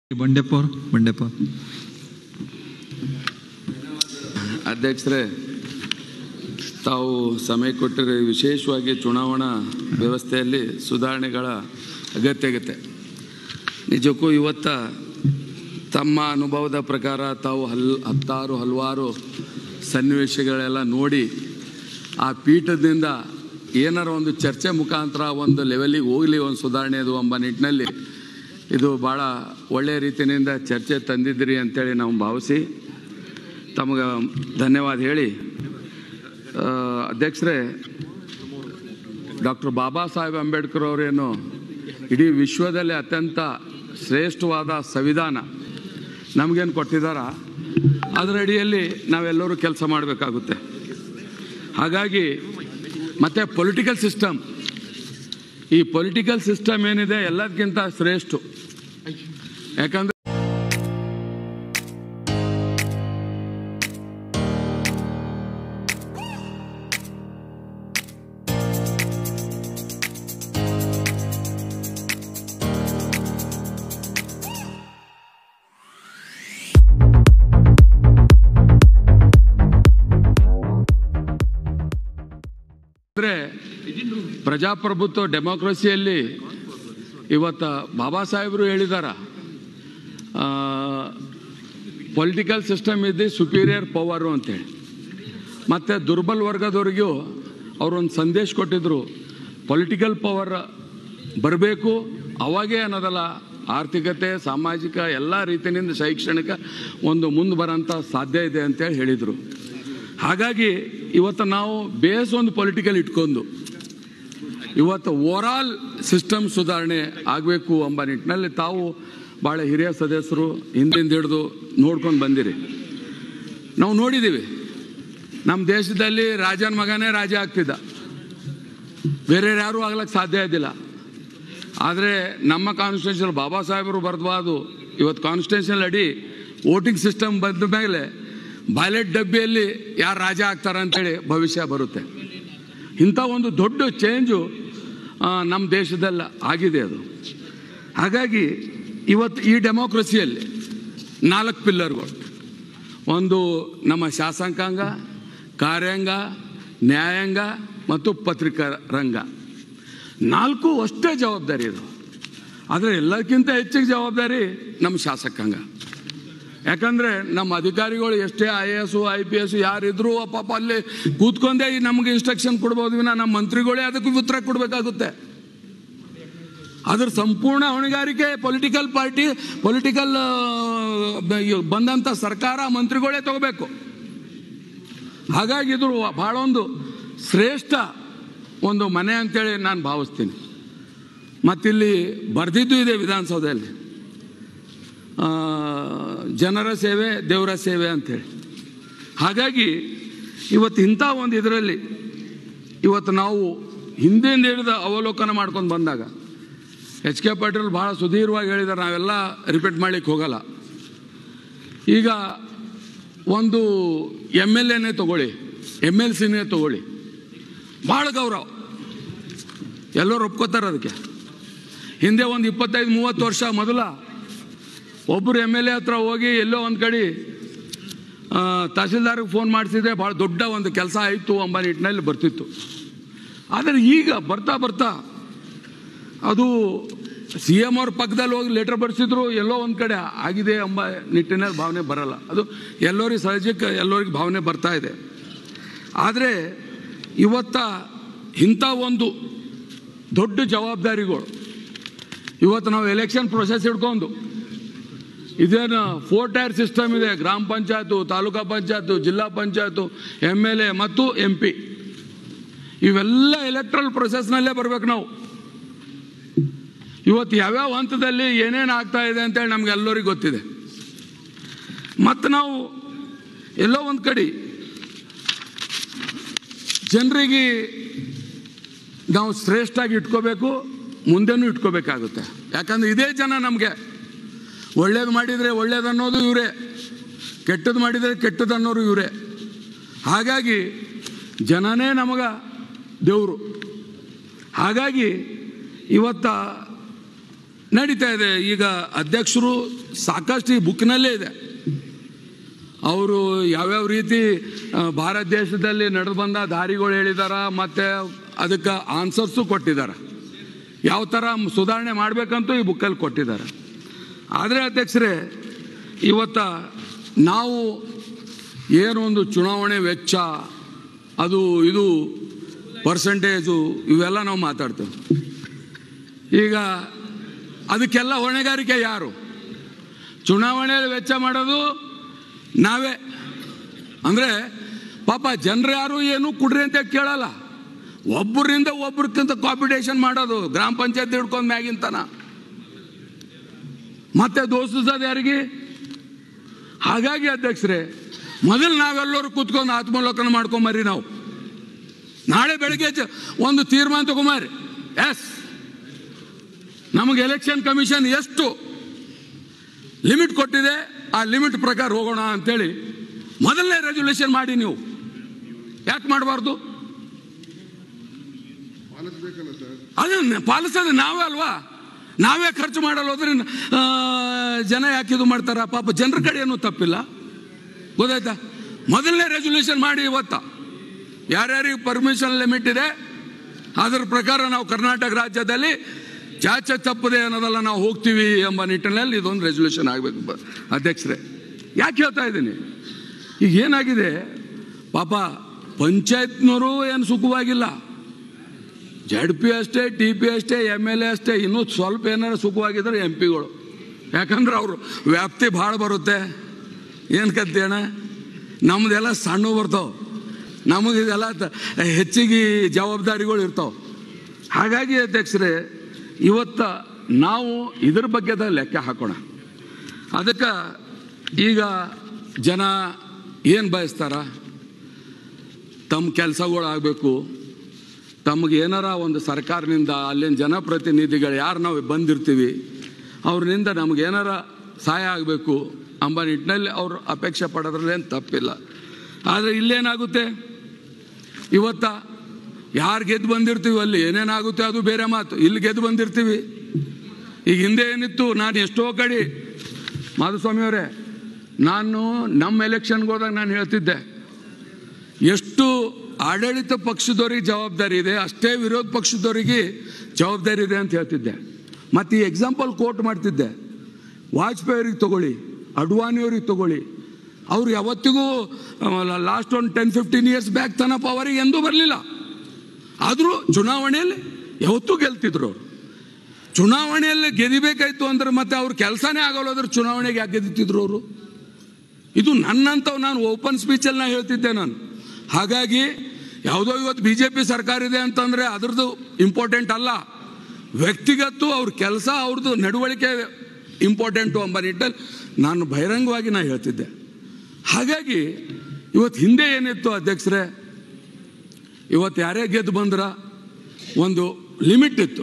ಬಂಡೆಪ್ಪ ಅವ್ರು ಬಂಡೆಪ್ಪ ಅಧ್ಯಕ್ಷರೇ ತಾವು ಸಮಯ ಕೊಟ್ಟರೆ ವಿಶೇಷವಾಗಿ ಚುನಾವಣಾ ವ್ಯವಸ್ಥೆಯಲ್ಲಿ ಸುಧಾರಣೆಗಳ ಅಗತ್ಯ ಆಗುತ್ತೆ ನಿಜಕ್ಕೂ ಇವತ್ತ ತಮ್ಮ ಅನುಭವದ ಪ್ರಕಾರ ತಾವು ಹಲ್ ಹತ್ತಾರು ಹಲವಾರು ಸನ್ನಿವೇಶಗಳೆಲ್ಲ ನೋಡಿ ಆ ಪೀಠದಿಂದ ಏನಾರ ಒಂದು ಚರ್ಚೆ ಮುಖಾಂತರ ಒಂದು ಲೆವೆಲಿಗೆ ಹೋಗಲಿ ಒಂದು ಸುಧಾರಣೆ ಅದು ಎಂಬ ನಿಟ್ಟಿನಲ್ಲಿ ಇದು ಭಾಳ ಒಳ್ಳೆಯ ರೀತಿಯಿಂದ ಚರ್ಚೆ ತಂದಿದ್ದೀರಿ ಅಂತೇಳಿ ನಾವು ಭಾವಿಸಿ ತಮಗೆ ಧನ್ಯವಾದ ಹೇಳಿ ಆ, ಅಧ್ಯಕ್ಷರೇ ಡಾಕ್ಟರ್ ಬಾಬಾ ಸಾಹೇಬ್ ಅಂಬೇಡ್ಕರ್ ಅವರೇನು ಇಡೀ ವಿಶ್ವದಲ್ಲಿ ಅತ್ಯಂತ ಶ್ರೇಷ್ಠವಾದ ಸಂವಿಧಾನ ನಮಗೇನು ಕೊಟ್ಟಿದ್ದಾರ ಅದರ ಅಡಿಯಲ್ಲಿ ನಾವೆಲ್ಲರೂ ಕೆಲಸ ಮಾಡಬೇಕಾಗುತ್ತೆ ಹಾಗಾಗಿ ಮತ್ತು ಪೊಲಿಟಿಕಲ್ ಸಿಸ್ಟಮ್ ಈ ಪೊಲಿಟಿಕಲ್ ಸಿಸ್ಟಮ್ ಏನಿದೆ ಎಲ್ಲದಕ್ಕಿಂತ ಶ್ರೇಷ್ಠ ಯಾಕಂದ್ರೆ ಅಂದರೆ ಪ್ರಜಾಪ್ರಭುತ್ವ ಡೆಮೋಕ್ರಸಿಯಲ್ಲಿ ಇವತ್ತು ಬಾಬಾ ಸಾಹೇಬರು ಹೇಳಿದಾರ ಪೊಲಿಟಿಕಲ್ ಸಿಸ್ಟಮ್ ಇದ್ದು ಸುಪೀರಿಯರ್ ಪವರು ಅಂತೇಳಿ ಮತ್ತು ದುರ್ಬಲ ವರ್ಗದವ್ರಿಗೂ ಅವರೊಂದು ಸಂದೇಶ ಕೊಟ್ಟಿದ್ರು ಪೊಲಿಟಿಕಲ್ ಪವರ್ ಬರಬೇಕು ಅವಾಗೇ ಅನ್ನೋದಲ್ಲ ಆರ್ಥಿಕತೆ ಸಾಮಾಜಿಕ ಎಲ್ಲ ರೀತಿಯಿಂದ ಶೈಕ್ಷಣಿಕ ಒಂದು ಮುಂದೆ ಬರೋಂಥ ಸಾಧ್ಯ ಇದೆ ಅಂತೇಳಿ ಹೇಳಿದರು ಹಾಗಾಗಿ ಇವತ್ತು ನಾವು ಬೇಸ್ ಒಂದು ಪೊಲಿಟಿಕಲ್ ಇಟ್ಕೊಂಡು ಇವತ್ತು ಓವರಾಲ್ ಸಿಸ್ಟಮ್ ಸುಧಾರಣೆ ಆಗಬೇಕು ಎಂಬ ನಿಟ್ಟಿನಲ್ಲಿ ತಾವು ಭಾಳ ಹಿರಿಯ ಸದಸ್ಯರು ಹಿಂದಿಂದ ಹಿಡಿದು ನೋಡ್ಕೊಂಡು ಬಂದಿರಿ ನಾವು ನೋಡಿದ್ದೀವಿ ನಮ್ಮ ದೇಶದಲ್ಲಿ ರಾಜನ ಮಗನೇ ರಾಜ ಆಗ್ತಿದ್ದ ಬೇರೆ ಯಾರೂ ಆಗ್ಲಿಕ್ಕೆ ಸಾಧ್ಯ ಇದ್ದಿಲ್ಲ ಆದರೆ ನಮ್ಮ ಕಾನ್ಸ್ಟಿಟ್ಯೂಷನ್ ಬಾಬಾ ಸಾಹೇಬರು ಬರೆದವಾದು ಇವತ್ತು ಕಾನ್ಸ್ಟಿಟ್ಯೂಷನ್ ಅಡಿ ವೋಟಿಂಗ್ ಸಿಸ್ಟಮ್ ಬಂದ ಮೇಲೆ ಬ್ಯಾಲೆಟ್ ಡಬ್ಬಿಯಲ್ಲಿ ಯಾರು ರಾಜ ಆಗ್ತಾರೆ ಅಂತೇಳಿ ಭವಿಷ್ಯ ಬರುತ್ತೆ ಇಂಥ ಒಂದು ದೊಡ್ಡ ಚೇಂಜು ನಮ್ಮ ದೇಶದಲ್ಲಿ ಆಗಿದೆ ಅದು ಹಾಗಾಗಿ ಇವತ್ತು ಈ ಡೆಮೋಕ್ರಸಿಯಲ್ಲಿ ನಾಲ್ಕು ಪಿಲ್ಲರ್ಗಳು ಒಂದು ನಮ್ಮ ಶಾಸಕಾಂಗ ಕಾರ್ಯಾಂಗ ನ್ಯಾಯಾಂಗ ಮತ್ತು ಪತ್ರಿಕಾ ರಂಗ ನಾಲ್ಕು ಅಷ್ಟೇ ಜವಾಬ್ದಾರಿ ಇದು ಆದರೆ ಎಲ್ಲಕ್ಕಿಂತ ಹೆಚ್ಚಿಗೆ ಜವಾಬ್ದಾರಿ ನಮ್ಮ ಶಾಸಕಾಂಗ ಯಾಕಂದರೆ ನಮ್ಮ ಅಧಿಕಾರಿಗಳು ಎಷ್ಟೇ I A S I P S ಯಾರಿದ್ರು ಪಾಪ ಅಲ್ಲಿ ಕೂತ್ಕೊಂಡೇ ಈ ನಮಗೆ ಇನ್ಸ್ಟ್ರಕ್ಷನ್ ಕೊಡ್ಬೋದು ವಿನ ನಮ್ಮ ಮಂತ್ರಿಗಳೇ ಅದಕ್ಕೆ ಉತ್ತರ ಕೊಡಬೇಕಾಗುತ್ತೆ ಅದ್ರ ಸಂಪೂರ್ಣ ಹೊಣೆಗಾರಿಕೆ ಪೊಲಿಟಿಕಲ್ ಪಾರ್ಟಿ ಪೊಲಿಟಿಕಲ್ ಬಂದಂಥ ಸರ್ಕಾರ ಮಂತ್ರಿಗಳೇ ತಗೋಬೇಕು ಹಾಗಾಗಿ ಇದು ಭಾಳ ಒಂದು ಶ್ರೇಷ್ಠ ಒಂದು ಮನೆ ಅಂತೇಳಿ ನಾನು ಭಾವಿಸ್ತೀನಿ ಮತ್ತಿಲ್ಲಿ ಬರೆದಿದ್ದು ಇದೆ ವಿಧಾನಸೌಧದಲ್ಲಿ ಆ, ಜನರ ಸೇವೆ ದೇವರ ಸೇವೆ ಅಂಥೇಳಿ ಹಾಗಾಗಿ ಇವತ್ತು ಇಂಥ ಒಂದು ಇದರಲ್ಲಿ ಇವತ್ತು ನಾವು ಹಿಂದಿಂದ ಹಿಡಿದ ಅವಲೋಕನ ಮಾಡ್ಕೊಂಡು ಬಂದಾಗ ಎಚ್ ಕೆ ಪಾಟೀಲ್ ಭಾಳ ಸುದೀರ್ಘವಾಗಿ ಹೇಳಿದ್ದಾರೆ ನಾವೆಲ್ಲ ರಿಪೀಟ್ ಮಾಡ್ಲಿಕ್ಕೆ ಹೋಗಲ್ಲ ಈಗ ಒಂದು ಎಮ್ ಎಲ್ ಎನೇ ತಗೊಳ್ಳಿ ಎಮ್ ಎಲ್ ಸಿನೇ ತಗೊಳ್ಳಿ ಭಾಳ ಗೌರವ ಎಲ್ಲರೂ ಒಪ್ಕೋತಾರೆ ಅದಕ್ಕೆ ಹಿಂದೆ ಒಂದು ಇಪ್ಪತ್ತೈದು ಮೂವತ್ತು ವರ್ಷ ಮೊದಲ ಒಬ್ಬರು ಎಮ್ ಎಲ್ ಎ ಹತ್ರ ಹೋಗಿ ಎಲ್ಲೋ ಒಂದು ಕಡೆ ಆ, ತಹಸೀಲ್ದಾರ್ಗೆ ಫೋನ್ ಮಾಡಿಸಿದ್ರೆ ಭಾಳ ದೊಡ್ಡ ಒಂದು ಕೆಲಸ ಆಯಿತು ಎಂಬ ನಿಟ್ಟಿನಲ್ಲಿ ಬರ್ತಿತ್ತು ಆದರೆ ಈಗ ಬರ್ತಾ ಬರ್ತಾ ಅದು ಸಿ ಎಮ್ ಅವ್ರ ಪಕ್ಕದಲ್ಲಿ ಹೋಗಿ ಲೆಟರ್ ಬರೆಸಿದ್ರು ಎಲ್ಲೋ ಒಂದು ಕಡೆ ಆಗಿದೆ ಎಂಬ ನಿಟ್ಟಿನಲ್ಲಿ ಭಾವನೆ ಬರಲ್ಲ ಅದು ಎಲ್ಲರಿಗೆ ಸಹಜಕ್ಕೆ ಎಲ್ಲರಿಗೆ ಭಾವನೆ ಬರ್ತಾ ಇದೆ ಆದರೆ ಇವತ್ತ ಇಂಥ ಒಂದು ದೊಡ್ಡ ಜವಾಬ್ದಾರಿಗಳು ಇವತ್ತು ನಾವು ಎಲೆಕ್ಷನ್ ಪ್ರೊಸೆಸ್ ಹಿಡ್ಕೊಂಡು ಇದೇನು ಫೋರ್ ಟೈರ್ ಸಿಸ್ಟಮ್ ಇದೆ ಗ್ರಾಮ ಪಂಚಾಯತು taluka panchayat zilla panchayat M L A ಮತ್ತು ಎಂ ಪಿ ಇವೆಲ್ಲ ಎಲೆಕ್ಟ್ರಲ್ ಪ್ರೊಸೆಸ್ನಲ್ಲೇ ಬರ್ಬೇಕು ನಾವು ಇವತ್ತು ಯಾವ್ಯಾವ ಹಂತದಲ್ಲಿ ಏನೇನು ಆಗ್ತಾ ಇದೆ ಅಂತೇಳಿ ನಮ್ಗೆಲ್ಲರಿಗೂ ಗೊತ್ತಿದೆ ಮತ್ತು ನಾವು ಎಲ್ಲೋ ಒಂದು ಕಡೆ ಜನರಿಗೆ ನಾವು ಶ್ರೇಷ್ಠಾಗಿ ಇಟ್ಕೋಬೇಕು ಮುಂದೆನೂ ಇಟ್ಕೋಬೇಕಾಗುತ್ತೆ ಯಾಕಂದ್ರೆ ಇದೇ ಜನ ನಮಗೆ ಒಳ್ಳೇದು ಮಾಡಿದರೆ ಒಳ್ಳೇದು ಅನ್ನೋದು ಇವರೇ ಕೆಟ್ಟದ್ದು ಮಾಡಿದರೆ ಕೆಟ್ಟದ್ದು ಅನ್ನೋರು ಇವರೇ ಹಾಗಾಗಿ ಜನನೇ ನಮಗ ದೇವರು ಹಾಗಾಗಿ ಇವತ್ತ ನಡೀತಾ ಇದೆ ಈಗ ಅಧ್ಯಕ್ಷರು ಸಾಕಷ್ಟು ಈ ಬುಕ್ನಲ್ಲೇ ಇದೆ ಅವರು ಯಾವ್ಯಾವ ರೀತಿ ಆ, ಭಾರತ ದೇಶದಲ್ಲಿ ನಡೆದು ಬಂದ ದಾರಿಗಳು ಹೇಳಿದಾರ ಮತ್ತು ಅದಕ್ಕೆ ಆನ್ಸರ್ಸು ಕೊಟ್ಟಿದ್ದಾರೆ ಯಾವ ಥರ ಸುಧಾರಣೆ ಮಾಡಬೇಕಂತೂ ಈ ಬುಕ್ಕಲ್ಲಿ ಕೊಟ್ಟಿದ್ದಾರೆ ಆದರೆ ಅಧ್ಯಕ್ಷರೇ ಇವತ್ತ ನಾವು ಏನೊಂದು ಚುನಾವಣೆ ವೆಚ್ಚ ಅದು ಇದು ಪರ್ಸೆಂಟೇಜು ಇವೆಲ್ಲ ನಾವು ಮಾತಾಡ್ತೇವೆ ಈಗ ಅದಕ್ಕೆಲ್ಲ ಹೊಣೆಗಾರಿಕೆ ಯಾರು ಚುನಾವಣೆಯಲ್ಲಿ ವೆಚ್ಚ ಮಾಡೋದು ನಾವೇ ಅಂದರೆ ಪಾಪ ಜನರು ಯಾರು ಏನು ಕುಡ್ರಿ ಅಂತ ಕೇಳಲ್ಲ ಒಬ್ಬರಿಂದ ಒಬ್ರಕ್ಕಿಂತ ಕಾಂಪಿಟೇಷನ್ ಮಾಡೋದು ಗ್ರಾಮ ಪಂಚಾಯತ್ ಹಿಡ್ಕೊಂಡು ಮ್ಯಾಗಿಂತನ ಮತ್ತೆ ದೋಸ್ತಿಸೋದು ಯಾರಿಗೆ ಹಾಗಾಗಿ ಅಧ್ಯಕ್ಷರೇ ಮೊದಲು ನಾವೆಲ್ಲರೂ ಕೂತ್ಕೊಂಡು ಆತ್ಮಲೋಕನ ಮಾಡ್ಕೊಂಬರ್ರಿ ನಾವು ನಾಳೆ ಬೆಳಗ್ಗೆ ಚ- ಒಂದು ತೀರ್ಮಾನ ತಗೊಂಬರ್ರಿ ಎಸ್ ನಮಗೆ ಎಲೆಕ್ಷನ್ ಕಮಿಷನ್ ಎಷ್ಟು ಲಿಮಿಟ್ ಕೊಟ್ಟಿದೆ ಆ ಲಿಮಿಟ್ ಪ್ರಕಾರ ಹೋಗೋಣ ಅಂತೇಳಿ ಮೊದಲನೇ ರೆಗ್ಯುಲೇಷನ್ ಮಾಡಿ ನೀವು ಯಾಕೆ ಮಾಡಬಾರ್ದು ಪಾಲಿಸ್ಬೇಕಲ್ಲ ಸರ್ ಅದನ್ನ ಪಾಲಿಸೋದು ನಾವೇ ಅಲ್ವಾ ನಾವೇ ಖರ್ಚು ಮಾಡಲ್ಲ ಹೋದ್ರೆ ಆ, ಜನ ಯಾಕೆ ಇದು ಮಾಡ್ತಾರ ಪಾಪ ಜನರ ಕಡೆ ಏನೂ ತಪ್ಪಿಲ್ಲ ಗೊತ್ತಾಯ್ತಾ ಮೊದಲನೇ ರೆಸೊಲ್ಯೂಷನ್ ಮಾಡಿ ಇವತ್ತ ಯಾರ್ಯಾರಿಗೆ ಪರ್ಮಿಷನ್ ಲಿಮಿಟ್ ಇದೆ ಅದರ ಪ್ರಕಾರ ನಾವು ಕರ್ನಾಟಕ ರಾಜ್ಯದಲ್ಲಿ ಚಾಚ ತಪ್ಪದೆ ಅನ್ನೋದಲ್ಲ ನಾವು ಹೋಗ್ತೀವಿ ಎಂಬ ನಿಟ್ಟಿನಲ್ಲಿ ಇದೊಂದು ರೆಸೊಲ್ಯೂಷನ್ ಆಗಬೇಕು ಬ- ಅಧ್ಯಕ್ಷರೇ ಯಾಕೆ ಹೇಳ್ತಾ ಇದ್ದೀನಿ ಈಗ ಏನಾಗಿದೆ ಪಾಪ ಪಂಚಾಯತ್ನವರು ಏನು ಸುಖವಾಗಿಲ್ಲ ಜಡ್ ಪಿ ಅಷ್ಟೇ ಟಿ ಪಿ ಅಷ್ಟೇ ಎಮ್ ಎಲ್ ಎ ಅಷ್ಟೇ ಇನ್ನೂ ಸ್ವಲ್ಪ ಏನಾರು ಸುಖವಾಗಿದ್ದಾರೆ ಎಂ ಪಿಗಳು ಯಾಕಂದ್ರೆ ಅವರು ವ್ಯಾಪ್ತಿ ಭಾಳ ಬರುತ್ತೆ ಏನು ಕತ್ತೇಣ ನಮ್ದೆಲ್ಲ ಸಣ್ಣ ಬರ್ತಾವೆ ನಮಗಿದೆಲ್ಲ ತ- ಹೆಚ್ಚಿಗೆ ಜವಾಬ್ದಾರಿಗಳು ಇರ್ತಾವೆ ಹಾಗಾಗಿ ಅಧ್ಯಕ್ಷರೇ ಇವತ್ತ ನಾವು ಇದ್ರ ಬಗ್ಗೆದ ಲೆಕ್ಕ ಹಾಕೋಣ ಅದಕ್ಕೆ ಈಗ ಜನ ಏನು ಬಯಸ್ತಾರ ತಮ್ಮ ಕೆಲಸಗಳು ಆಗಬೇಕು ತಮಗೆ ಏನಾರ ಒಂದು ಸರ್ಕಾರದಿಂದ ಅಲ್ಲಿನ ಜನಪ್ರತಿನಿಧಿಗಳು ಯಾರು ನಾವು ಬಂದಿರ್ತೀವಿ ಅವ್ರನಿಂದ ನಮ್ಗೆ ಏನಾರ ಸಹಾಯ ಆಗಬೇಕು ಎಂಬ ನಿಟ್ಟಿನಲ್ಲಿ ಅವರು ಅಪೇಕ್ಷೆ ಪಡೋದ್ರಲ್ಲೇನು ತಪ್ಪಿಲ್ಲ ಆದರೆ ಇಲ್ಲೇನಾಗುತ್ತೆ ಇವತ್ತ ಯಾರು ಗೆದ್ದು ಬಂದಿರ್ತೀವಿ ಅಲ್ಲಿ ಏನೇನಾಗುತ್ತೆ ಅದು ಬೇರೆ ಮಾತು ಇಲ್ಲಿ ಗೆದ್ದು ಬಂದಿರ್ತೀವಿ ಈಗ ಹಿಂದೆ ಏನಿತ್ತು ನಾನು ಎಷ್ಟೋ ಕಡೆ ಮಾಧುಸ್ವಾಮಿಯವರೇ ನಾನು ನಮ್ಮ ಎಲೆಕ್ಷನ್ಗೆ ಹೋದಾಗ ನಾನು ಹೇಳ್ತಿದ್ದೆ ಎಷ್ಟು ಆಡಳಿತ ಪಕ್ಷದವ್ರಿಗೆ ಜವಾಬ್ದಾರಿ ಇದೆ ಅಷ್ಟೇ ವಿರೋಧ ಪಕ್ಷದವರಿಗೆ ಜವಾಬ್ದಾರಿ ಇದೆ ಅಂತ ಹೇಳ್ತಿದ್ದೆ ಮತ್ತು ಈ ಎಕ್ಸಾಂಪಲ್ ಕೋಟ್ ಮಾಡ್ತಿದ್ದೆ ವಾಜಪೇಯಿ ಅವ್ರಿಗೆ ತಗೊಳ್ಳಿ ಅಡ್ವಾಣಿಯವ್ರಿಗೆ ತಗೊಳ್ಳಿ ಅವ್ರು ಯಾವತ್ತಿಗೂ ಲಾಸ್ಟ್ ಒಂದು ಟೆನ್ ಫಿಫ್ಟೀನ್ ಇಯರ್ಸ್ ಬ್ಯಾಕ್ ತನ್ನ ಪವರಿಗೆ ಎಂದೂ ಬರಲಿಲ್ಲ ಆದರೂ ಚುನಾವಣೆಯಲ್ಲಿ ಯಾವತ್ತೂ ಗೆಲ್ತಿದ್ರು ಅವರು ಚುನಾವಣೆಯಲ್ಲಿ ಗೆದಿಬೇಕಾಯ್ತು ಅಂದ್ರೆ ಮತ್ತೆ ಅವ್ರ ಕೆಲಸನೇ ಆಗೋಲ್ಲದ್ರೆ ಚುನಾವಣೆಗೆ ಯಾಕೆ ಗೆದ್ದಿತ್ತಿದ್ರು ಅವರು ಇದು ನನ್ನಂತವ್ ನಾನು ಓಪನ್ ಸ್ಪೀಚಲ್ಲಿ ನಾ ಹೇಳ್ತಿದ್ದೆ ನಾನು ಹಾಗಾಗಿ ಯಾವುದೋ ಇವತ್ತು ಬಿ ಜೆ ಪಿ ಸರ್ಕಾರ ಇದೆ ಅಂತಂದರೆ ಅದ್ರದ್ದು ಇಂಪಾರ್ಟೆಂಟ್ ಅಲ್ಲ ವ್ಯಕ್ತಿಗತ ಅವ್ರ ಕೆಲಸ ಅವ್ರದ್ದು ನಡವಳಿಕೆ ಇಂಪಾರ್ಟೆಂಟು ಎಂಬ ನಿಟ್ಟಲ್ಲಿ ನಾನು ಬಹಿರಂಗವಾಗಿ ನಾ ಹೇಳ್ತಿದ್ದೆ ಹಾಗಾಗಿ ಇವತ್ತು ಹಿಂದೆ ಏನಿತ್ತು ಅಧ್ಯಕ್ಷರೇ ಇವತ್ತು ಯಾರೇ ಗೆದ್ದು ಬಂದ್ರ ಒಂದು ಲಿಮಿಟ್ ಇತ್ತು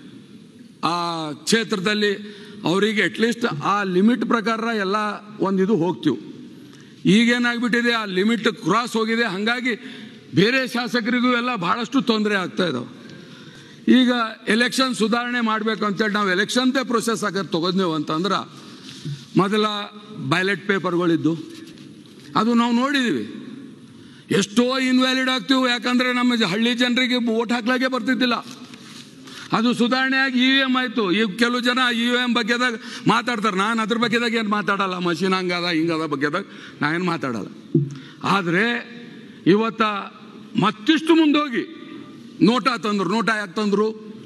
ಆ ಕ್ಷೇತ್ರದಲ್ಲಿ ಅವರಿಗೆ ಅಟ್ಲೀಸ್ಟ್ ಆ ಲಿಮಿಟ್ ಪ್ರಕಾರ ಎಲ್ಲ ಒಂದು ಇದು ಹೋಗ್ತೀವಿ ಈಗೇನಾಗ್ಬಿಟ್ಟಿದೆ ಆ ಲಿಮಿಟ್ ಕ್ರಾಸ್ ಹೋಗಿದೆ ಹಾಗಾಗಿ ಬೇರೆ ಶಾಸಕರಿಗೂ ಎಲ್ಲ ಬಹಳಷ್ಟು ತೊಂದರೆ ಆಗ್ತಾ ಇದಾವೆ ಈಗ ಎಲೆಕ್ಷನ್ ಸುಧಾರಣೆ ಮಾಡಬೇಕು ಅಂತೇಳಿ ನಾವು ಎಲೆಕ್ಷನ್ದೇ ಪ್ರೊಸೆಸ್ ಆಗೋದು ತೊಗೊಂಡ್ನೇವು ಅಂತಂದ್ರೆ ಮೊದಲ ಬ್ಯಾಲೆಟ್ ಪೇಪರ್ಗಳಿದ್ದು ಅದು ನಾವು ನೋಡಿದ್ದೀವಿ ಎಷ್ಟೋ ಇನ್ವ್ಯಾಲಿಡ್ ಆಗ್ತೀವಿ ಯಾಕಂದರೆ ನಮ್ಮ ಜ- ಹಳ್ಳಿ ಜನರಿಗೆ ಓಟ್ ಹಾಕ್ಲಾಗೆ ಬರ್ತಿದ್ದಿಲ್ಲ ಅದು ಸುಧಾರಣೆ ಆಗಿ ಇ ವಿ ಎಮ್ ಆಯಿತು ಈಗ ಕೆಲವು ಜನ ಇ ವಿ ಎಮ್ ಬಗ್ಗೆದಾಗ ಮಾತಾಡ್ತಾರೆ ನಾನು ಅದ್ರ ಬಗ್ಗೆದಾಗ ಏನು ಮಾತಾಡಲ್ಲ ಮಷಿನ್ ಹಂಗದ ಹಿಂಗದ ಬಗ್ಗೆದಾಗ ನಾ ಏನು ಮಾತಾಡಲ್ಲ ಆದರೆ ಇವತ್ತ ಮತ್ತಿಷ್ಟು ಮುಂದೋಗಿ ನೋಟಾ ತಂದ್ರು ನೋಟಾ ಯಾಕೆ ತಂದ್ರು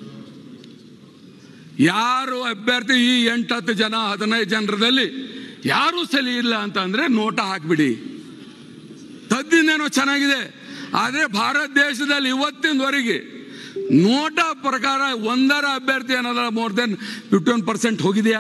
ಯಾರು ಅಭ್ಯರ್ಥಿ ಈ ಎಂಟು ಹತ್ತು ಜನ ಹದಿನೈದು ಜನರದಲ್ಲಿ ಯಾರೂ ಸಲಿ ಇಲ್ಲ ಅಂತ ಅಂದರೆ ನೋಟ ಹಾಕ್ಬಿಡಿ ತದ್ದಿಂದೇನೋ ಚೆನ್ನಾಗಿದೆ ಆದರೆ ಭಾರತ ದೇಶದಲ್ಲಿ ಇವತ್ತಿನವರೆಗೆ ನೋಟ ಪ್ರಕಾರ ಒಂದರ ಅಭ್ಯರ್ಥಿ ಅನ್ನೋದ್ರ ಮೋರ್ ದೆನ್ ಫಿಫ್ಟೀನ್ ಪರ್ಸೆಂಟ್ ಹೋಗಿದೆಯಾ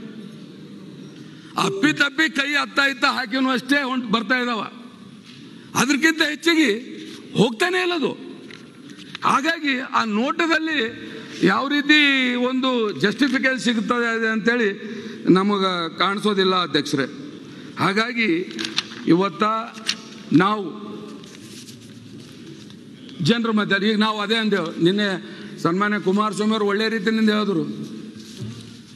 ಅಪ್ಪಿ ತಪ್ಪಿ ಕೈ ಹತ್ತ ಇತ್ತ ಹಾಕಿನೂ ಅಷ್ಟೇ ಹೊಂಟು ಬರ್ತಾ ಇದಾವ ಅದಕ್ಕಿಂತ ಹೆಚ್ಚಿಗೆ ಹೋಗ್ತಾನೆ ಇಲ್ಲ ಅದು ಹಾಗಾಗಿ ಆ ನೋಟದಲ್ಲಿ ಯಾವ ರೀತಿ ಒಂದು ಜಸ್ಟಿಫಿಕೇಶನ್ ಸಿಗ್ತದೆ ಅಂತೇಳಿ ನಮಗೆ ಕಾಣಿಸೋದಿಲ್ಲ ಅಧ್ಯಕ್ಷರೇ ಹಾಗಾಗಿ ಇವತ್ತ ನಾವು ಜನರ ಮಧ್ಯೆ ಈಗ ನಾವು ಅದೇ ಅಂದೇವು ನಿನ್ನೆ ಸನ್ಮಾನ್ಯ ಕುಮಾರಸ್ವಾಮಿ ಅವರು ಒಳ್ಳೆ ರೀತಿಯಿಂದ ಹೇಳಿದ್ರು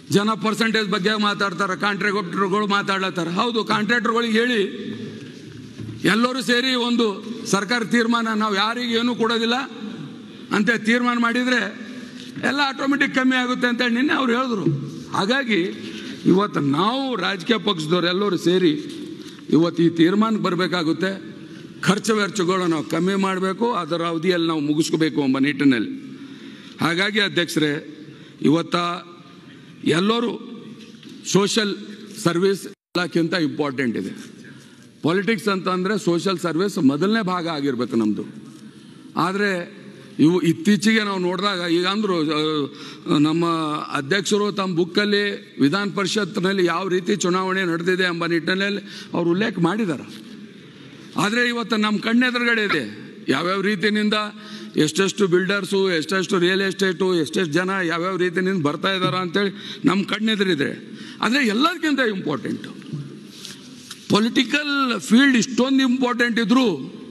ಜನ ಪರ್ಸೆಂಟೇಜ್ ಬಗ್ಗೆ ಮಾತಾಡ್ತಾರೆ ಕಾಂಟ್ರಾಕ್ಟರ್ಗಳು ಮಾತಾಡ್ಲತ್ತಾರ ಹೌದು ಕಾಂಟ್ರಾಕ್ಟರ್ಗಳಿಗೆ ಹೇಳಿ ಎಲ್ಲರೂ ಸೇರಿ ಒಂದು ಸರ್ಕಾರ ತೀರ್ಮಾನ ನಾವು ಯಾರಿಗೆ ಏನೂ ಕೊಡೋದಿಲ್ಲ ಅಂತ ತೀರ್ಮಾನ ಮಾಡಿದರೆ ಎಲ್ಲ ಆಟೋಮೆಟಿಕ್ ಕಮ್ಮಿ ಆಗುತ್ತೆ ಅಂತೇಳಿ ನಿನ್ನೆ ಅವ್ರು ಹೇಳಿದ್ರು ಹಾಗಾಗಿ ಇವತ್ತು ನಾವು ರಾಜಕೀಯ ಪಕ್ಷದವ್ರು ಎಲ್ಲರೂ ಸೇರಿ ಇವತ್ತು ಈ ತೀರ್ಮಾನಕ್ಕೆ ಬರಬೇಕಾಗುತ್ತೆ ಖರ್ಚು ವೆಚ್ಚಗಳು ನಾವು ಕಮ್ಮಿ ಮಾಡಬೇಕು ಅದರ ಅವಧಿಯಲ್ಲಿ ನಾವು ಮುಗಿಸ್ಕೋಬೇಕು ಎಂಬ ನಿಟ್ಟಿನಲ್ಲಿ ಹಾಗಾಗಿ ಅಧ್ಯಕ್ಷರೇ ಇವತ್ತ ಎಲ್ಲರೂ ಸೋಷಲ್ ಸರ್ವಿಸ್ ಎಲ್ಲಕ್ಕಿಂತ ಇಂಪಾರ್ಟೆಂಟ್ ಇದೆ ಪಾಲಿಟಿಕ್ಸ್ ಅಂತಂದರೆ ಸೋಷಲ್ ಸರ್ವಿಸ್ ಮೊದಲನೇ ಭಾಗ ಆಗಿರ್ಬೇಕು ನಮ್ಮದು ಆದರೆ ಇವು ಇತ್ತೀಚೆಗೆ ನಾವು ನೋಡಿದಾಗ ಈಗ ಅಂದರು ನಮ್ಮ ಅಧ್ಯಕ್ಷರು ತಮ್ಮ ಬುಕ್ಕಲ್ಲಿ ವಿಧಾನ ಪರಿಷತ್ನಲ್ಲಿ ಯಾವ ರೀತಿ ಚುನಾವಣೆ ನಡೆದಿದೆ ಎಂಬ ನಿಟ್ಟಿನಲ್ಲಿ ಅವ್ರು ಉಲ್ಲೇಖ ಮಾಡಿದ್ದಾರೆ ಆದರೆ ಇವತ್ತು ನಮ್ಮ ಕಣ್ಣೆದುರುಗಡೆ ಇದೆ ಯಾವ್ಯಾವ ರೀತಿನಿಂದ ಎಷ್ಟೆಷ್ಟು ಬಿಲ್ಡರ್ಸು ಎಷ್ಟೆಷ್ಟು ರಿಯಲ್ ಎಸ್ಟೇಟು ಎಷ್ಟೆಷ್ಟು ಜನ ಯಾವ್ಯಾವ ರೀತಿನಿಂದ ಬರ್ತಾ ಇದ್ದಾರೆ ಅಂತೇಳಿ ನಮ್ಮ ಕಣ್ಣೆದುರಿದೆ ಆದರೆ ಎಲ್ಲದಕ್ಕಿಂತ ಇಂಪಾರ್ಟೆಂಟು ಪೊಲಿಟಿಕಲ್ ಫೀಲ್ಡ್ ಇಷ್ಟೊಂದು ಇಂಪಾರ್ಟೆಂಟ್ ಇದ್ದರೂ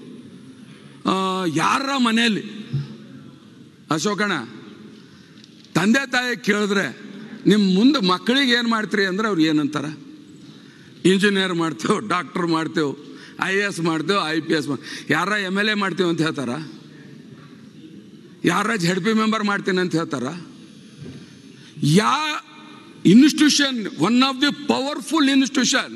ಯಾರ ಮನೆಯಲ್ಲಿ ಅಶೋಕಣ್ಣ ತಂದೆ ತಾಯಿ ಕೇಳಿದ್ರೆ ನಿಮ್ಮ ಮುಂದೆ ಮಕ್ಕಳಿಗೆ ಏನು ಮಾಡ್ತೀರಿ ಅಂದ್ರೆ ಅವ್ರು ಏನಂತಾರ ಇಂಜಿನಿಯರ್ ಮಾಡ್ತೇವೆ ಡಾಕ್ಟರ್ ಮಾಡ್ತೇವೆ ಐ ಎ ಎಸ್ ಮಾಡ್ತೇವೆ ಐ ಪಿ ಎಸ್ ಯಾರ ಎಮ್ ಎಲ್ ಎ ಮಾಡ್ತೇವೆ ಅಂತ ಹೇಳ್ತಾರ ಯಾರ ಜೆಡ್ ಪಿ ಮೆಂಬರ್ ಮಾಡ್ತೀನಿ ಅಂತ ಹೇಳ್ತಾರ ಯಾ institution one of the powerful institution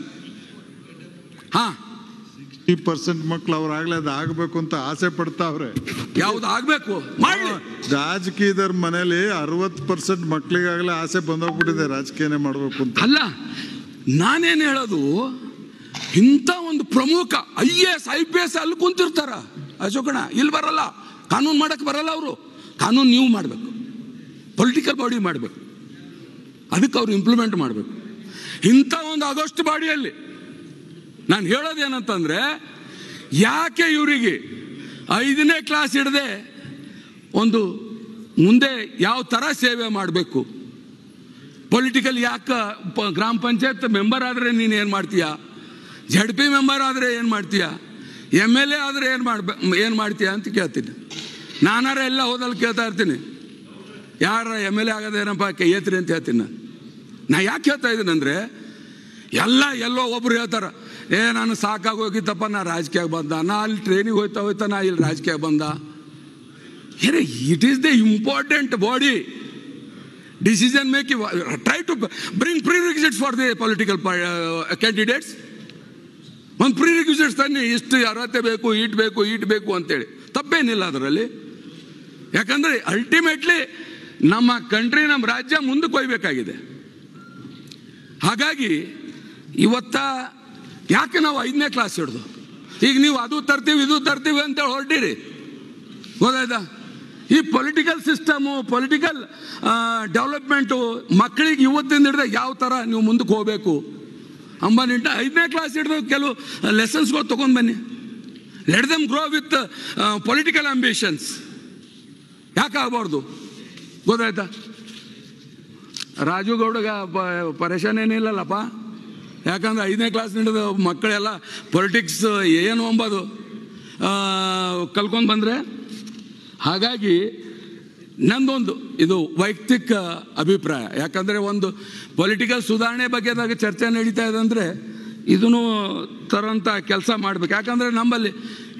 ಹಾ ಈ ಪರ್ಸೆಂಟ್ ಮಕ್ಳು ಅವ್ರಾಗ್ಲೇ ಅದು ಆಗ್ಬೇಕು ಅಂತ ಆಸೆ ಪಡ್ತಾವ್ರೆ ಯಾವ್ದು ಆಗ್ಬೇಕು ಮಾಡ್ಲಿ ರಾಜಕೀಯದವ್ರ ಮನೇಲಿ ಅರವತ್ ಪರ್ಸೆಂಟ್ ಮಕ್ಳಿಗಾಗ್ಲೇ ಆಸೆ ಬಂದೋಗ್ಬಿಟ್ಟಿದೆ ರಾಜಕೀಯನೇ ಮಾಡ್ಬೇಕು ಅಂತ ಅಲ್ಲ ನಾನೇನು ಹೇಳೋದು ಇಂಥ ಒಂದು ಪ್ರಮುಖ I A S I P S ಅಲ್ಲಿ ಕುಂತಿರ್ತಾರ ಅಶೋಕಣ್ಣ ಇಲ್ಲಿ ಬರಲ್ಲ ಕಾನೂನು ಮಾಡಕ್ಕೆ ಬರಲ್ಲ ಅವರು ಕಾನೂನು ನೀವು ಮಾಡಬೇಕು ಪೊಲಿಟಿಕಲ್ ಬಾಡಿ ಮಾಡಬೇಕು ಅದಕ್ಕೆ ಅವ್ರು ಇಂಪ್ಲಿಮೆಂಟ್ ಮಾಡಬೇಕು ಇಂಥ ಒಂದು ಆಗಸ್ಟ್ ಬಾಡಿಯಲ್ಲಿ ನಾನು ಹೇಳೋದೇನಂತಂದ್ರೆ ಯಾಕೆ ಇವರಿಗೆ ಐದನೇ ಕ್ಲಾಸ್ ಹಿಡದೆ ಒಂದು ಮುಂದೆ ಯಾವ ಥರ ಸೇವೆ ಮಾಡಬೇಕು ಪೊಲಿಟಿಕಲ್ ಯಾಕೆ ಪ- ಗ್ರಾಮ ಪಂಚಾಯತ್ ಮೆಂಬರ್ ಆದರೆ ನೀನು ಏನು ಮಾಡ್ತೀಯ ಜಡ್ ಪಿ ಮೆಂಬರ್ ಆದರೆ ಏನು ಮಾಡ್ತೀಯ ಎಮ್ ಎಲ್ ಎ ಆದರೆ ಏನು ಮಾಡ್ಬೇ ಏನು ಮಾಡ್ತೀಯ ಅಂತ ಕೇಳ್ತೀನಿ ನಾನಾರ ಎಲ್ಲ ಹೋದಲ್ಲಿ ಕೇಳ್ತಾ ಇರ್ತೀನಿ ಯಾರ ಎಮ್ ಎಲ್ ಎ ಆಗೋದೇನಪ್ಪ ಕೈ ಎತ್ರಿ ಅಂತ ಹೇಳ್ತೀನಿ ನಾನು ನಾ ಯಾಕೆ ಹೇಳ್ತಾ ಇದ್ದೀನಿ ಅಂದರೆ ಎಲ್ಲ ಎಲ್ಲೋ ಒಬ್ರು ಹೇಳ್ತಾರ ಏ ನಾನು ಸಾಕಾಗೋಗಿತ್ತಪ್ಪ ನಾ ರಾಜಕೀಯಕ್ಕೆ ಬಂದ ನಾ ಅಲ್ಲಿ ಟ್ರೈನಿಗೆ ಹೋಯ್ತಾ ಹೋಯ್ತಾ ನಾ ಇಲ್ಲಿ ರಾಜಕೀಯಕ್ಕೆ ಬಂದ ಏನೇ it is the important body decision making try to bring prerequisites for the political candidates ಒಂದು ಪ್ರೀ ರಿಕ್ವಿಸಿಟ್ಸ್ ತನ್ನಿ ಇಷ್ಟು ಅರ್ಹತೆ ಬೇಕು ಈಟ್ ಬೇಕು ಈಟ್ ಬೇಕು ಅಂತೇಳಿ ತಪ್ಪೇನಿಲ್ಲ ಅದರಲ್ಲಿ ಯಾಕಂದ್ರೆ ಅಲ್ಟಿಮೇಟ್ಲಿ ನಮ್ಮ ಕಂಟ್ರಿ ನಮ್ಮ ರಾಜ್ಯ ಮುಂದಕ್ಕೆ ಹೋಗ್ಬೇಕಾಗಿದೆ ಹಾಗಾಗಿ ಇವತ್ತ ಯಾಕೆ ನಾವು ಐದನೇ ಕ್ಲಾಸ್ ಹಿಡ್ದು ಈಗ ನೀವು ಅದು ತರ್ತೀವಿ ಇದು ತರ್ತೀವಿ ಅಂತೇಳಿ ಹೊರಟಿರಿ ಗೊತ್ತಾಯ್ತಾ ಈ ಪೊಲಿಟಿಕಲ್ ಸಿಸ್ಟಮು ಪೊಲಿಟಿಕಲ್ ಡೆವಲಪ್ಮೆಂಟು ಮಕ್ಕಳಿಗೆ ಇವತ್ತಿಂದ ಹಿಡಿದ ಯಾವ ಥರ ನೀವು ಮುಂದಕ್ಕೆ ಹೋಗಬೇಕು ಅಂಬ ನಿಟ್ಟ ಐದನೇ ಕ್ಲಾಸ್ ಹಿಡಿದು ಕೆಲವು ಲೆಸನ್ಸ್ಗಳು ತೊಗೊಂಡು ಬನ್ನಿ let them grow with political ambitions ಯಾಕೆ ಆಗಬಾರ್ದು ಗೊತ್ತಾಯ್ತಾ ರಾಜು ಗೌಡಗ ಪ- ಪರೇಶಾನ್ ಏನಿಲ್ಲಲ್ಲಪ್ಪ ಯಾಕಂದ್ರೆ ಐದನೇ ಕ್ಲಾಸ್ ಹಿಡಿದು ಮಕ್ಕಳೆಲ್ಲ ಪೊಲಿಟಿಕ್ಸ್ ಏನು ಅಂಬೋದು ಕಲ್ಕೊಂಡು ಬಂದರೆ ಹಾಗಾಗಿ ನಂದೊಂದು ಇದು ವೈಯಕ್ತಿಕ ಅಭಿಪ್ರಾಯ ಯಾಕಂದರೆ ಒಂದು ಪೊಲಿಟಿಕಲ್ ಸುಧಾರಣೆ ಬಗ್ಗೆದಾಗ ಚರ್ಚೆ ನಡೀತಾ ಇದೆ ಅಂದರೆ ಇದನ್ನು ತರೋಂಥ ಕೆಲಸ ಮಾಡಬೇಕು ಯಾಕಂದರೆ ನಮ್ಮಲ್ಲಿ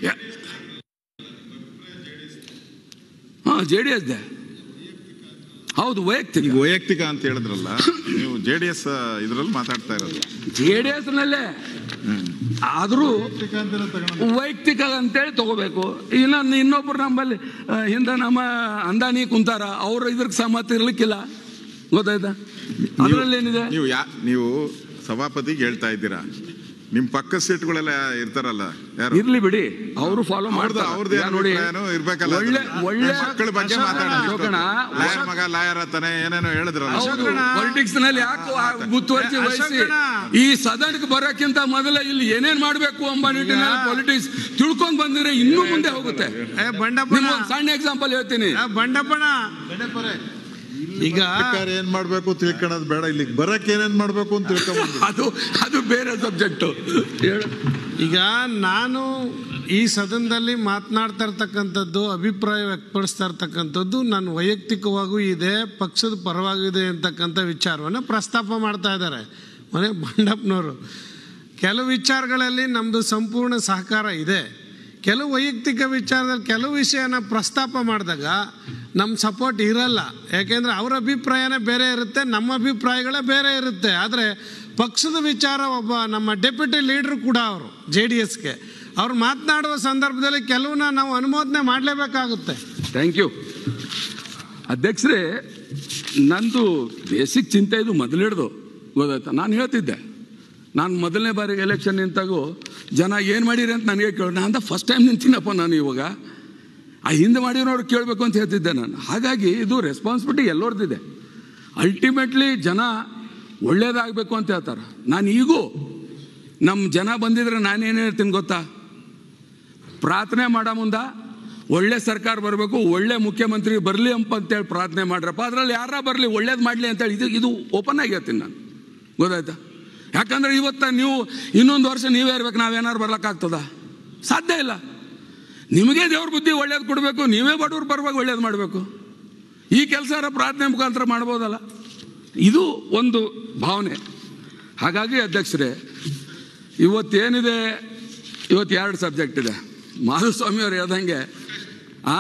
ಹಾಂ ಜೆ ಡಿ ಎಸ್ ಹೌದು ವೈಯಕ್ತಿಕ ಈಗ ವೈಯಕ್ತಿಕ ಅಂತ ಹೇಳಿದ್ರಲ್ಲ ನೀವು ಜೆ ಡಿ ಎಸ್ ಇದ್ರಲ್ಲಿ ಮಾತಾಡ್ತಾ ಇರೋದು ಜೆ ಡಿ ಎಸ್ನಲ್ಲೇ ಆದರೂ ವೈಯಕ್ತಿಕ ಅಂತೇಳಿ ತಗೋಬೇಕು ಇನ್ನೊಂದು ಇನ್ನೊಬ್ರು ನಮ್ಮಲ್ಲಿ ಆ, ಹಿಂದೆ ನಮ್ಮ ಅಂದಾನಿ ಕುಂತಾರ ಅವ್ರ ಇದ್ರಿಗೆ ಸಮ್ಮತಿ ಇರ್ಲಿಕ್ಕಿಲ್ಲ ಗೊತ್ತಾಯ್ತಾ ಅದರಲ್ಲಿ ಏನಿದೆ ನೀವು ಯಾ ನೀವು ಸಭಾಪತಿಗೆ ಹೇಳ್ತಾ ಇದ್ದೀರಾ ನಿಮ್ ಪಕ್ಕ ಸೀಟ್ಗಳೆಲ್ಲ ಇರ್ತಾರಲ್ಲ ಯಾರು ಇರ್ಲಿ ಬಿಡಿ ಅವರು ಫಾಲೋ ಅವ್ರದ್ದು ಮಾಡ್ತಾರೆ ಅವ್ರದ್ದು ಈಗ ನೋಡಿ ಇರ್ಬೇಕಲ್ಲ ಒಳ್ಳೆ ಒಳ್ಳೆ ಮಕ್ಕಳ ಬಗ್ಗೆ ಅಶೋಕಣ್ಣ, ಲಾಯರ್ ಮಗ ಲಾಯರ್ ಅಂತಾನೆ ಏನೇನೋ ಹೇಳಿದ್ರಲ್ಲ ಹೌದು ಪಾಲಿಟಿಕ್ಸ್ ನಲ್ಲಿ ಯಾಕೆ ಮುತುವರ್ಜಿ ವಹಿಸಿ ಈ ಸದನಕ್ಕೆ ಬರೋಕ್ಕಿಂತ ಮೊದಲ ಇಲ್ಲಿ ಏನೇನ್ ಮಾಡಬೇಕು ಎಂಬ ನಿಟ್ಟಿನಲ್ಲಿ ಪಾಲಿಟಿಕ್ಸ್ ತಿಳ್ಕೊಂಡ್ ಬಂದಿದ್ರೆ ಇನ್ನೂ ಮುಂದೆ ಹೋಗುತ್ತೆ ಏ ಬಂಡಪ್ಪನ ನಿಮ್ಗೊಂದು ಸಣ್ಣ ಎಕ್ಸಾಂಪಲ್ ಹೇಳ್ತೀನಿ ಏ ಬಂಡಪ್ಪನ ಈಗ ಸರ್ಕಾರ ಏನ್ ಮಾಡ್ಬೇಕು ತಿಳ್ಕೊಳೋದು ಬೇಡ ಇಲ್ಲಿಗೆ ಬರಕ್ ಏನೇನ್ ಮಾಡ್ಬೇಕು ಅಂತ ತಿಳ್ಕೊಂಡ್ ಅದು ಅದು ಬೇರೆ ಸಬ್ಜೆಕ್ಟು ಹೇಳು ಈಗ ನಾನು ಈ ಸದನದಲ್ಲಿ ಮಾತನಾಡ್ತಾ ಇರ್ತಕ್ಕಂಥದ್ದು ಅಭಿಪ್ರಾಯ ವ್ಯಕ್ತಪಡಿಸ್ತಾ ಇರ್ತಕ್ಕಂಥದ್ದು ನನ್ನ ವೈಯಕ್ತಿಕವಾಗೂ ಇದೆ ಪಕ್ಷದ ಪರವಾಗಿದೆ ಅಂತಕ್ಕಂಥ ವಿಚಾರವನ್ನು ಪ್ರಸ್ತಾಪ ಮಾಡ್ತಾ ಇದ್ದಾರೆ ಮನೆ ಮಂಡಪ್ಪನವರು ಕೆಲವು ವಿಚಾರಗಳಲ್ಲಿ ನಮ್ಮದು ಸಂಪೂರ್ಣ ಸಹಕಾರ ಇದೆ ಕೆಲವು ವೈಯಕ್ತಿಕ ವಿಚಾರದಲ್ಲಿ ಕೆಲವು ವಿಷಯನ ಪ್ರಸ್ತಾಪ ಮಾಡಿದಾಗ ನಮ್ಮ ಸಪೋರ್ಟ್ ಇರಲ್ಲ ಯಾಕೆಂದರೆ ಅವರ ಅಭಿಪ್ರಾಯನೇ ಬೇರೆ ಇರುತ್ತೆ ನಮ್ಮ ಅಭಿಪ್ರಾಯಗಳೇ ಬೇರೆ ಇರುತ್ತೆ ಆದರೆ ಪಕ್ಷದ ವಿಚಾರ ಒಬ್ಬ ನಮ್ಮ ಡೆಪ್ಯೂಟಿ ಲೀಡ್ರು ಕೂಡ ಅವರು ಜೆ ಡಿ ಎಸ್ಗೆ ಅವ್ರು ಮಾತನಾಡುವ ಸಂದರ್ಭದಲ್ಲಿ ಕೆಲವನ್ನ ನಾವು ಅನುಮೋದನೆ ಮಾಡಲೇಬೇಕಾಗುತ್ತೆ ಥ್ಯಾಂಕ್ ಯು ಅಧ್ಯಕ್ಷರೇ ನಂದು ಬೇಸಿಕ್ ಚಿಂತೆ ಇದು ಮೊದಲಿಡ್ದು ಗೊತ್ತಾಯ್ತಾ ನಾನು ಹೇಳ್ತಿದ್ದೆ ನಾನು ಮೊದಲನೇ ಬಾರಿಗೆ ಎಲೆಕ್ಷನ್ ನಿಂತಾಗೂ ಜನ ಏನು ಮಾಡಿರಿ ಅಂತ ನನಗೆ ಕೇಳೋಣ ನಾನು ಫಸ್ಟ್ ಟೈಮ್ ನಿಂತೀನಪ್ಪ ನಾನು ಇವಾಗ ಆ ಹಿಂದೆ ಮಾಡಿರೋರು ಕೇಳಬೇಕು ಅಂತ ಹೇಳ್ತಿದ್ದೆ ನಾನು ಹಾಗಾಗಿ ಇದು ರೆಸ್ಪಾನ್ಸಿಬಿಲಿಟಿ ಎಲ್ಲರದಿದೆ ಅಲ್ಟಿಮೇಟ್ಲಿ ಜನ ಒಳ್ಳೇದಾಗಬೇಕು ಅಂತ ಹೇಳ್ತಾರೆ ನಾನು ಈಗೂ ನಮ್ಮ ಜನ ಬಂದಿದ್ರೆ ನಾನೇನು ಹೇಳ್ತೀನಿ ಗೊತ್ತಾ ಪ್ರಾರ್ಥನೆ ಮಾಡೋ ಮುಂದ ಒಳ್ಳೆ ಸರ್ಕಾರ ಬರಬೇಕು ಒಳ್ಳೆ ಮುಖ್ಯಮಂತ್ರಿ ಬರಲಿ ಅಂಪ ಅಂತೇಳಿ ಪ್ರಾರ್ಥನೆ ಮಾಡ್ರಪ್ಪ ಅದರಲ್ಲಿ ಯಾರ ಬರಲಿ ಒಳ್ಳೇದು ಮಾಡಲಿ ಅಂತೇಳಿ ಇದು ಇದು ಓಪನ್ ಆಗಿ ಹೇಳ್ತೀನಿ ನಾನು ಗೊತ್ತಾಯ್ತಾ ಯಾಕಂದ್ರೆ ಇವತ್ತು ನೀವು ಇನ್ನೊಂದು ವರ್ಷ ನೀವೇ ಇರ್ಬೇಕು ನಾವೇನಾರು ಬರ್ಲಿಕ್ಕಾಗ್ತದ ಸಾಧ್ಯ ಇಲ್ಲ ನಿಮಗೆ ದೇವ್ರ ಬುದ್ಧಿ ಒಳ್ಳೇದು ಕೊಡಬೇಕು ನೀವೇ ಬಡವ್ರು ಬರ್ಬೇಕು ಒಳ್ಳೇದು ಮಾಡಬೇಕು ಈ ಕೆಲಸ ಪ್ರಾರ್ಥನೆ ಮುಖಾಂತರ ಮಾಡ್ಬೋದಲ್ಲ ಇದು ಒಂದು ಭಾವನೆ ಹಾಗಾಗಿ ಅಧ್ಯಕ್ಷರೇ ಇವತ್ತೇನಿದೆ ಇವತ್ತು ಎರಡು ಸಬ್ಜೆಕ್ಟ್ ಇದೆ ಮಾಧುಸ್ವಾಮಿ ಅವ್ರು ಹೇಳ್ದಂಗೆ ಆ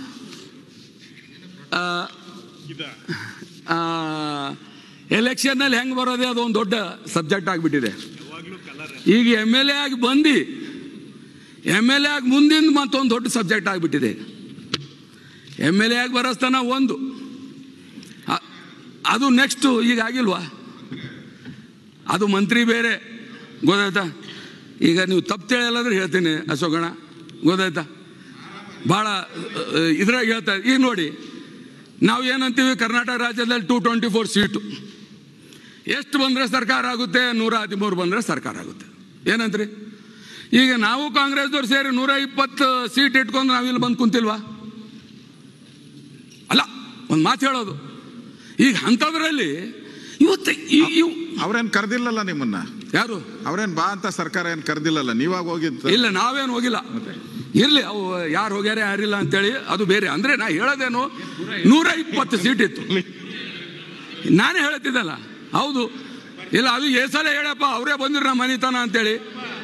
ಎಲೆಕ್ಷನ್ನಲ್ಲಿ ಹೆಂಗೆ ಬರೋದೇ ಅದು ಒಂದು ದೊಡ್ಡ ಸಬ್ಜೆಕ್ಟ್ ಆಗಿಬಿಟ್ಟಿದೆ ಈಗ ಎಮ್ ಎಲ್ ಎ ಆಗಿ ಬಂದು ಎಮ್ ಎಲ್ ಎ ಆಗಿ ಮುಂದಿನ ಮತ್ತೊಂದು ದೊಡ್ಡ ಸಬ್ಜೆಕ್ಟ್ ಆಗಿಬಿಟ್ಟಿದೆ ಎಮ್ ಎಲ್ ಎ ಆಗಿ ಬರೋಸ್ತನ ಒಂದು ಅ- ಅದು ನೆಕ್ಸ್ಟು ಈಗ ಆಗಿಲ್ವಾ ಅದು ಮಂತ್ರಿ ಬೇರೆ ಗೊತ್ತಾಯ್ತಾ ಈಗ ನೀವು ತಪ್ಪು ತಿಳಿಯಲ್ಲಾದ್ರೆ ಹೇಳ್ತೀನಿ ಅಶೋಕಣ್ಣ ಗೊತ್ತಾಯ್ತಾ ಭಾಳ ಇದ್ರಾಗ ಹೇಳ್ತಾ ಈಗ ನೋಡಿ ನಾವು ಏನಂತೀವಿ ಕರ್ನಾಟಕ ರಾಜ್ಯದಲ್ಲಿ ಟೂ ಟ್ವೆಂಟಿ ಫೋರ್ ಸೀಟು ಎಷ್ಟು ಬಂದರೆ ಸರ್ಕಾರ ಆಗುತ್ತೆ ನೂರ ಹದಿಮೂರು ಬಂದರೆ ಸರ್ಕಾರ ಆಗುತ್ತೆ ಏನಂತ್ರಿ ಈಗ ನಾವು ಕಾಂಗ್ರೆಸ್ದವ್ರು ಸೇರಿ ನೂರ ಇಪ್ಪತ್ತು ಸೀಟ್ ಇಟ್ಕೊಂಡು ನಾವಿಲ್ಲಿ ಬಂದು ಕುಂತಿಲ್ವಾ ಅಲ್ಲ ಒಂದು ಮಾತು ಹೇಳೋದು ಈಗ ಅಂಥದ್ರಲ್ಲಿ ಇವತ್ತು ಈ- ಇವ್ ಅವ್ರೇನ್ ಕರ್ದಿಲ್ಲಲ್ಲ ನಿಮ್ಮನ್ನ ಯಾರು ಅವ್ರೇನ್ ಬಾ ಅಂತ ಸರ್ಕಾರ ಏನ್ ಕರ್ದಿಲ್ಲಲ್ಲ ನೀವಾಗ ಹೋಗಿದ್ದು ಇಲ್ಲ ನಾವೇನು ಹೋಗಿಲ್ಲ ಇರ್ಲಿ ಅವು ಯಾರು ಹೋಗ್ಯಾರ ಯಾರಿಲ್ಲ ಅಂತೇಳಿ ಅದು ಬೇರೆ ಅಂದ್ರೆ ನಾ ಹೇಳೋದೇನು ನೂರ ಇಪ್ಪತ್ತು ಸೀಟ್ ಇತ್ತು ನಾನೇ ಹೇಳ್ತಿದ್ದಲ್ಲ ಹೌದು ಇಲ್ಲ ಅದು ಏ ಸಲ ಹೇಳಪ್ಪ ಅವರೇ ಬಂದಿರು ನಮ್ಮ ಮನಿತನ ಅಂತೇಳಿ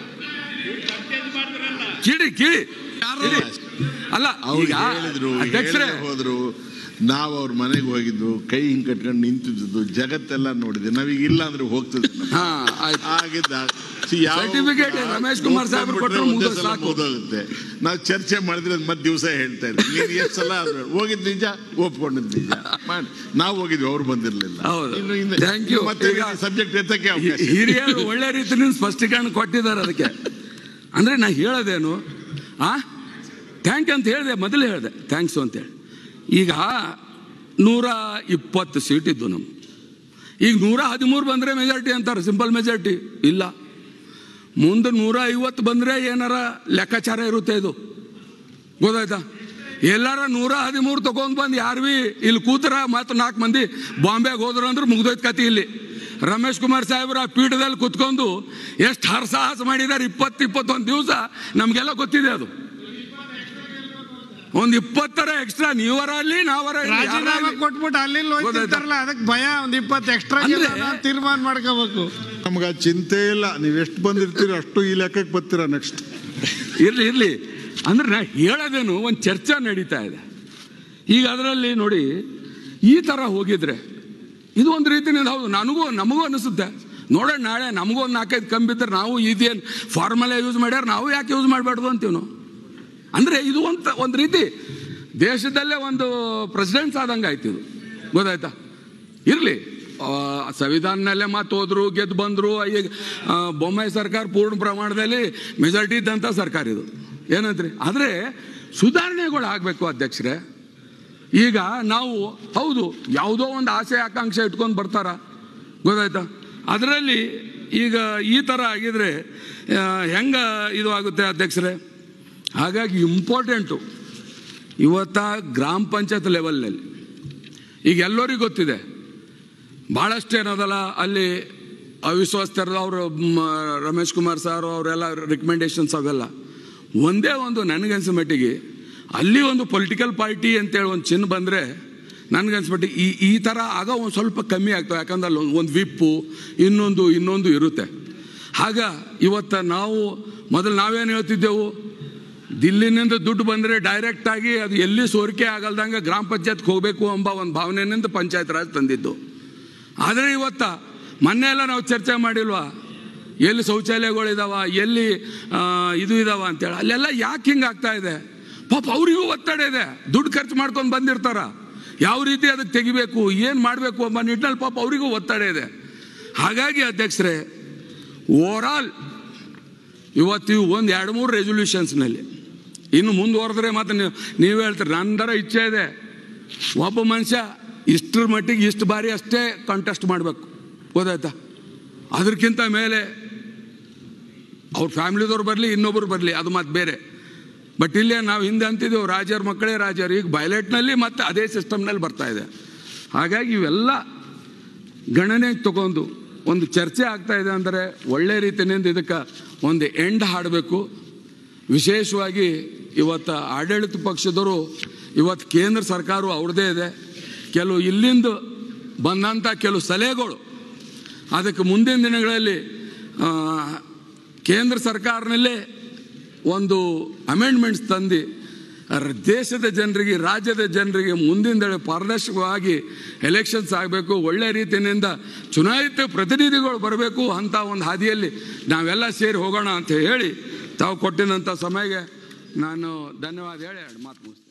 ಕಿಡಿ ಕಿಡಿ ಕಿಡಿ. ಅಲ್ಲ ಅವ್ರು ಈಗ ಹೇಳಿದ್ರು ಅಧ್ಯಕ್ಷರೇ ಹೇಳದೆ ಹೋದ್ರು ನಾವು ಅವ್ರ ಮನೆಗೆ ಹೋಗಿದ್ವು ಕೈ ಹಿಂಗ್ ಕಟ್ಕೊಂಡು ನಿಂತಿದ್ದು ಜಗತ್ತೆಲ್ಲ ನೋಡಿದ್ವಿ ನಾವೀಗ ಇಲ್ಲ ಅಂದ್ರೆ ಹೋಗ್ತದೆ ಹಾ ಆಯ್ತು ಆಗಿದ್ದ see, ಯಾವ- Certificate ರಮೇಶ್ ಕುಮಾರ್ ಸಾಹೇಬ್ರು ಹೋಗ್ಬಿಟ್ರೆ ಕೊಟ್ರು ಒಂದೇ ಮುಗ್ದೋದ್ ಸಲ ಸಾಕು. ಮುಗ್ದೋಗುತ್ತೆ ನಾವು ಚರ್ಚೆ ಮಾಡಿದ್ರೆ ಅದ್ ಮತ್ತೆ ದಿವಸ ಹೇಳ್ತಾ ಇದ್ವಿ ನೀನು ಎಷ್ಟು ಸಲ ಆದ್ರು ಹೋಗಿದ್ ನಿಜ ಒಪ್ಕೊಂಡಿದ್ ನಿಜ ಮಾಡಿ ನಾವು ಹೋಗಿದ್ವಿ ಅವ್ರು ಬಂದಿರ್ಲಿಲ್ಲ ಹೌದು. ಇನ್ನು ಹಿಂದೆ Thank you. ಮತ್ತೆ ಈಗ ಸಬ್ಜೆಕ್ಟ್ ಎತ್ತಕ್ಕೆ ಹಿ- ಅವಕಾಶ ಇದೆ. ಹಿರಿಯರು ಒಳ್ಳೆ ರೀತಿಯಿಂದ ಸ್ಪಷ್ಟೀಕರಣ ಕೊಟ್ಟಿದ್ದಾರೆ ಅದಕ್ಕೆ ಅಂದ್ರೆ ನಾ ಹೇಳೋದೇನು ಆ ಥ್ಯಾಂಕ್ ಅಂತ ಹೇಳಿದೆ ಮೊದಲೇ ಹೇಳಿದೆ ಥ್ಯಾಂಕ್ಸು ಅಂತೇಳಿ ಈಗ ನೂರ ಇಪ್ಪತ್ತು ಸೀಟ್ ಇದ್ದು ನಮ್ಮ ಈಗ ನೂರ ಹದಿಮೂರು ಬಂದರೆ ಮೆಜಾರಿಟಿ ಅಂತಾರೆ ಸಿಂಪಲ್ ಮೆಜಾರಿಟಿ ಇಲ್ಲ ಮುಂದೆ ನೂರ ಐವತ್ತು ಬಂದರೆ ಏನಾರ ಲೆಕ್ಕಾಚಾರ ಇರುತ್ತೆ ಇದು ಗೊತ್ತಾಯ್ತಾ ಎಲ್ಲಾರ ನೂರ ಹದಿಮೂರು ತಗೊಂಡ್ ಬಂದು ಯಾರು ಭೀ ಇಲ್ಲಿ ಕೂತರ ಮತ್ತು ನಾಲ್ಕು ಮಂದಿ ಬಾಂಬೆಗೆ ಹೋದ್ರು ಅಂದ್ರೆ ಮುಗ್ದೋಯ್ತು ಕತಿ ಇಲ್ಲಿ ರಮೇಶ್ ಕುಮಾರ್ ಸಾಹೇಬ್ರ ಆ ಪೀಠದಲ್ಲಿ ಕುತ್ಕೊಂಡು ಎಷ್ಟು ಹರಸಾಹಸ ಮಾಡಿದ್ದಾರೆ ಇಪ್ಪತ್ತು ಇಪ್ಪತ್ತೊಂದು ದಿವಸ ನಮಗೆಲ್ಲ ಗೊತ್ತಿದೆ ಅದು ಒಂದು ಇಪ್ಪತ್ತರ ಎಕ್ಸ್ಟ್ರಾ ನೀವರ ಅಲ್ಲಿ ನಾವರ ಇಲ್ಲಿ, ಯಾರೇ ರಾಜೀನಾಮೆ ಅಲ್ಲಿ. ಕೊಟ್ಬಿಟ್ಟು ಅಲ್ಲಿ ಹೋಗ್ತಿರ್ತಾರಲ್ಲ ಅದಕ್ಕೆ ಭಯ ಒಂದ್ ಇಪ್ಪತ್ತು ಎಕ್ಸ್ಟ್ರಾ ಅಂದ್ರೆ- ತೀರ್ಮಾನ ಮಾಡ್ಕೋಬೇಕು ನಮ್ಗೆ ಆ ಚಿಂತೆ ಇಲ್ಲ ನೀವು ಎಷ್ಟು ಬಂದಿರ್ತೀರಿ ಅಷ್ಟು ಈ ಲೆಕ್ಕಕ್ಕೆ ಬರ್ತೀರಾ ನೆಕ್ಸ್ಟ್ ಇರ್ಲಿ ಇರ್ಲಿ ಅಂದ್ರೆ ನಾ ಹೇಳೋದೇನು ಒಂದು ಚರ್ಚೆ ನಡೀತಾ ಇದೆ ಈಗ ಅದರಲ್ಲಿ ನೋಡಿ ಈ ಥರ ಹೋಗಿದ್ರೆ ಇದು ಒಂದು ರೀತಿಯಿಂದ ಹೌದು ನನಗೂ ನಮಗೂ ಅನಿಸುತ್ತೆ ನೋಡೋಣ ನಾಳೆ ನಮಗೂ ಒಂದು ನಾಲ್ಕೈದು ಕಮ್ಮಿ ಬಿದ್ದರೆ ನಾವು ಇದೇನು ಫಾರ್ಮುಲಾ ಯೂಸ್ ಮಾಡ್ಯಾರ ನಾವು ಯಾಕೆ ಯೂಸ್ ಮಾಡಬಾರ್ದು ಅಂತೀವಿ ನಾವು ಅಂದರೆ ಇದು ಒಂದು ಒಂದು ರೀತಿ ದೇಶದಲ್ಲೇ ಒಂದು ಪ್ರೆಸಿಡೆಂಟ್ಸ್ ಆದಂಗೆ ಆಯ್ತು ಇದು ಗೊತ್ತಾಯ್ತಾ ಇರಲಿ ಸಂವಿಧಾನದಲ್ಲೇ ಮಾತು ಹೋದ್ರು ಗೆದ್ದು ಬಂದರು ಈಗ ಆ, ಬೊಮ್ಮಾಯಿ ಸರ್ಕಾರ ಪೂರ್ಣ ಪ್ರಮಾಣದಲ್ಲಿ ಮೆಜಾರಿಟಿ ಇದ್ದಂಥ ಸರ್ಕಾರ ಇದು ಏನಂತ್ರಿ ಆದರೆ ಸುಧಾರಣೆಗಳು ಆಗಬೇಕು ಅಧ್ಯಕ್ಷರೇ ಈಗ ನಾವು ಹೌದು ಯಾವುದೋ ಒಂದು ಆಸೆ ಆಕಾಂಕ್ಷೆ ಇಟ್ಕೊಂಡು ಬರ್ತಾರ ಗೊತ್ತಾಯ್ತಾ ಅದರಲ್ಲಿ ಈಗ ಈ ಥರ ಆಗಿದ್ರೆ ಹೆಂಗೆ ಇದು ಆಗುತ್ತೆ ಅಧ್ಯಕ್ಷರೇ ಹಾಗಾಗಿ ಇಂಪಾರ್ಟೆಂಟು ಇವತ್ತ ಗ್ರಾಮ ಪಂಚಾಯತ್ ಲೆವೆಲ್ನಲ್ಲಿ ಈಗ ಎಲ್ಲರಿಗೂ ಗೊತ್ತಿದೆ ಭಾಳಷ್ಟು ಏನದಲ್ಲ ಅಲ್ಲಿ ಅವಿಶ್ವಾಸ್ತರದ ಅವರು ರಮೇಶ್ ಕುಮಾರ್ ಸರ್ ಅವರೆಲ್ಲ ರಿಕಮೆಂಡೇಶನ್ಸ್ ಅವೆಲ್ಲ ಒಂದೇ ಒಂದು ನನಗನ್ಸೋ ಮಟ್ಟಿಗೆ ಅಲ್ಲಿ ಒಂದು ಪೊಲಿಟಿಕಲ್ ಪಾರ್ಟಿ ಅಂತೇಳಿ ಒಂದು ಚಿಹ್ನೆ ಬಂದರೆ ನನಗನ್ಸ್ಬಿಟ್ಟು ಈ ಈ ಥರ ಆಗ ಒಂದು ಸ್ವಲ್ಪ ಕಮ್ಮಿ ಆಗ್ತವೆ ಯಾಕಂದ್ರೆ ಅಲ್ಲಿ ಒಂದು ವಿಪ್ಪು ಇನ್ನೊಂದು ಇನ್ನೊಂದು ಇರುತ್ತೆ ಆಗ ಇವತ್ತು ನಾವು ಮೊದಲು ನಾವೇನು ಹೇಳ್ತಿದ್ದೆವು ದಿಲ್ಲಿನಿಂದ ದುಡ್ಡು ಬಂದರೆ ಡೈರೆಕ್ಟಾಗಿ ಅದು ಎಲ್ಲಿ ಸೋರಿಕೆ ಆಗಲ್ದಂಗೆ ಗ್ರಾಮ ಪಂಚಾಯತ್ಗೆ ಹೋಗಬೇಕು ಎಂಬ ಒಂದು ಭಾವನೆಯಿಂದ ಪಂಚಾಯತ್ ರಾಜ್ ತಂದಿದ್ದು ಆದರೆ ಇವತ್ತ ಮೊನ್ನೆ ಎಲ್ಲ ನಾವು ಚರ್ಚೆ ಮಾಡಿಲ್ವಾ ಎಲ್ಲಿ ಶೌಚಾಲಯಗಳಿದಾವ ಎಲ್ಲಿ ಆ, ಇದು ಇದಾವ ಅಂತೇಳಿ ಅಲ್ಲೆಲ್ಲ ಯಾಕೆ ಹಿಂಗೆ ಆಗ್ತಾ ಇದೆ ಪಾಪ ಅವರಿಗೂ ಒತ್ತಡ ಇದೆ ದುಡ್ಡು ಖರ್ಚು ಮಾಡ್ಕೊಂಡು ಬಂದಿರ್ತಾರ ಯಾವ ರೀತಿ ಅದಕ್ಕೆ ತೆಗಿಬೇಕು ಏನು ಮಾಡಬೇಕು ಎಂಬ ನಿಟ್ಟಿನಲ್ಲಿ ಪಾಪ ಅವರಿಗೂ ಒತ್ತಡ ಇದೆ ಹಾಗಾಗಿ ಅಧ್ಯಕ್ಷರೇ ಓವರಾಲ್ ಇವತ್ತು ಇವು ಒಂದು ಎರಡು ಮೂರು ರೆಸೊಲ್ಯೂಷನ್ಸ್ನಲ್ಲಿ ಇನ್ನು ಮುಂದುವರೆದ್ರೆ ಮತ್ತೆ ನೀವು ನೀವು ಹೇಳ್ತೀರಿ ನಂದರ ಇಚ್ಛೆ ಇದೆ ಒಬ್ಬ ಮನುಷ್ಯ ಇಷ್ಟರ ಮಟ್ಟಿಗೆ ಇಷ್ಟು ಬಾರಿ ಅಷ್ಟೇ ಕಂಟೆಸ್ಟ್ ಮಾಡಬೇಕು ಗೊತ್ತಾಯ್ತಾ ಅದಕ್ಕಿಂತ ಮೇಲೆ ಅವ್ರ ಫ್ಯಾಮಿಲಿದವ್ರು ಬರಲಿ ಇನ್ನೊಬ್ರು ಬರಲಿ ಅದು ಮತ್ತೆ ಬೇರೆ ಬಟ್ ಇಲ್ಲೇ ನಾವು ಹಿಂದೆ ಅಂತಿದ್ದೆವು ರಾಜರ ಮಕ್ಕಳೇ ರಾಜರು ಈಗ ಬೈಲೆಟ್ನಲ್ಲಿ ಮತ್ತೆ ಅದೇ ಸಿಸ್ಟಮ್ನಲ್ಲಿ ಬರ್ತಾ ಇದೆ ಹಾಗಾಗಿ ಇವೆಲ್ಲ ಗಣನೆಗೆ ತಗೊಂಡು ಒಂದು ಚರ್ಚೆ ಆಗ್ತಾ ಇದೆ ಅಂದರೆ ಒಳ್ಳೆ ರೀತಿಯಿಂದ ಇದಕ್ಕೆ ಒಂದು ಎಂಡ್ ಹಾಡಬೇಕು ವಿಶೇಷವಾಗಿ ಇವತ್ತು ಆಡಳಿತ ಪಕ್ಷದವರು ಇವತ್ತು ಕೇಂದ್ರ ಸರ್ಕಾರ ಅವ್ರದ್ದೇ ಇದೆ ಕೆಲವು ಇಲ್ಲಿಂದ ಬಂದಂಥ ಕೆಲವು ಸಲಹೆಗಳು ಅದಕ್ಕೆ ಮುಂದಿನ ದಿನಗಳಲ್ಲಿ ಆ, ಕೇಂದ್ರ ಸರ್ಕಾರನಲ್ಲೇ ಒಂದು ಅಮೆಂಡ್ಮೆಂಟ್ಸ್ ತಂದು ರ- ದೇಶದ ಜನರಿಗೆ ರಾಜ್ಯದ ಜನರಿಗೆ ಮುಂದಿನ ಪಾರದರ್ಶಕವಾಗಿ ಎಲೆಕ್ಷನ್ಸ್ ಆಗಬೇಕು ಒಳ್ಳೆ ರೀತಿಯಿಂದ ಚುನಾಯಿತ ಪ್ರತಿನಿಧಿಗಳು ಬರಬೇಕು ಅಂತ ಒಂದು ಹಾದಿಯಲ್ಲಿ ನಾವೆಲ್ಲ ಸೇರಿ ಹೋಗೋಣ ಅಂತ ಹೇಳಿ ತಾವು ಕೊಟ್ಟಿದಂಥ ಸಮಯಕ್ಕೆ ನಾನು ಧನ್ಯವಾದ ಹೇಳಿ ಎರಡು ಮಾತು ಮುಗಿಸ್ತೇನೆ